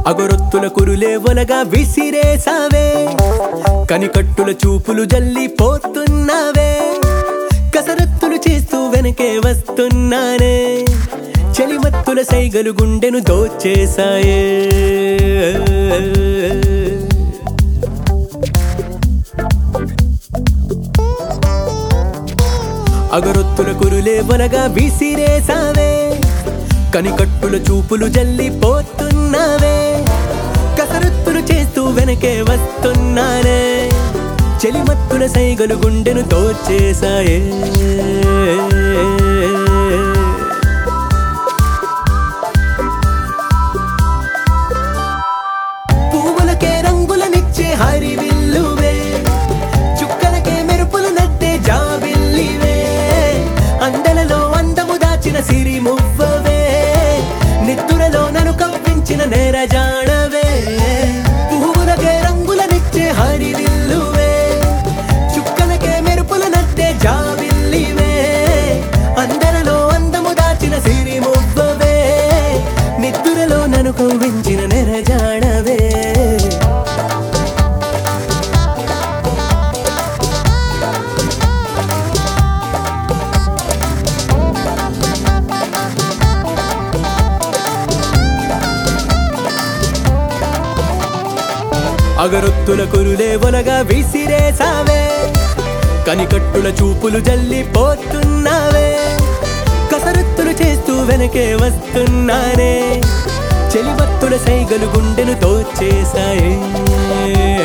అగరొత్తుల కురులే ఒలగా విసిరేసావే కనికట్టుల చూపులు జల్లి పోతున్నావే కసరత్తులు చేస్తూ వెనకే వస్తున్నానే చలిమత్తుల సైగలు గుండెను దోచేశాయే అగరొత్తుల కురులే వనగా విసిరేసావే కనికట్టుల చూపులు జల్లి పోతున్నావే కసరత్తులు చేస్తూ వెనకే వస్తున్నానే చెలిమత్తుల సైగలు గుండెను తోచేశాయే పువ్వులకే రంగులనిచ్చే హరివిల్లువే చుక్కలకే మెరుపులు నట్టే జాబిల్లివే అందలలో అందము దాచిన సిరి మువ్వవే నిత్తురలో నన్ను కప్పించిన నేరజాడవే పువ్వులకే రంగులనిచ్చే హరివిల్లువే చుక్కలకే మెరుపులు నట్టే జాబిల్లివే అందరలో అందము దాచిన సిరి మువ్వవే నిద్దురలో నన్ను కవ్వించిన నెరజాడవే అగరొత్తుల కురులే ఒలగా విసిరేసావే కనికట్టుల చూపులు జల్లి పోతున్నావే కసరత్తులు చేస్తూ వెనకే వస్తున్నానే చెలివత్తుల సైగలు గుండెను తోచేశాయే